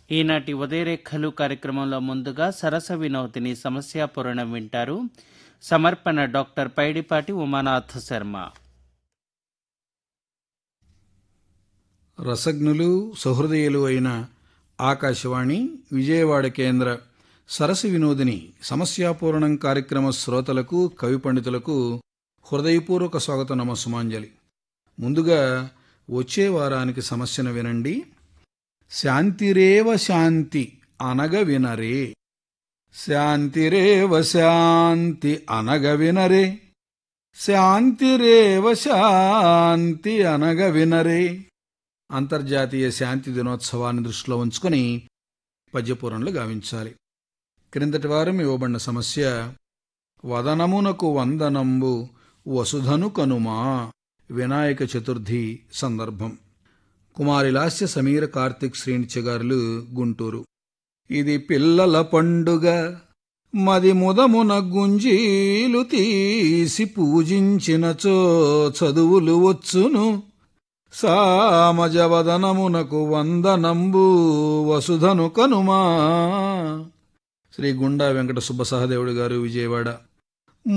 ఈనాటి ఉదయరేఖలు కార్యక్రమంలో ముందుగా సరస వినోదిని సమస్యాపూరణం వింటారు సమర్పణ డాక్టర్ పైడిపాటి ఉమానాథ శర్మ రసజ్ఞులు సహృదయులు అయిన ఆకాశవాణి విజయవాడ కేంద్ర సరసి వినోదిని సమస్యాపూరణం కార్యక్రమ శ్రోతలకు కవి పండితులకు హృదయపూర్వక స్వాగత నమస్సుమాంజలి ముందుగా వచ్చే వారానికి సమస్యను వినండి శాంతిరేవ శాంతి అనగ వినరే శాంతిరేవ శాంతి అనగ వినరే శాంతిరేవ శాంతి అనగ వినరే అంతర్జాతీయ శాంతి దినోత్సవాన్ని దృష్టిలో ఉంచుకొని పద్యపూరంలో గావించాలి క్రిందటి వారం ఇవ్వబడిన సమస్య వదనమునకు వందనంబు వసుధను కనుమా వినాయక చతుర్థి సందర్భం కుమారి లాస్య సమీర కార్తిక్ శ్రీనిత్యగారులు గుంటూరు ఇది పిల్లల పండుగ మది ముదమున గుంజీలు తీసి పూజించినచో చదువులు వచ్చును సామజవదనమునకు వందనంబు వసుధను కనుమా శ్రీ గుండా వెంకట సుబ్బసహదేవుడు గారు విజయవాడ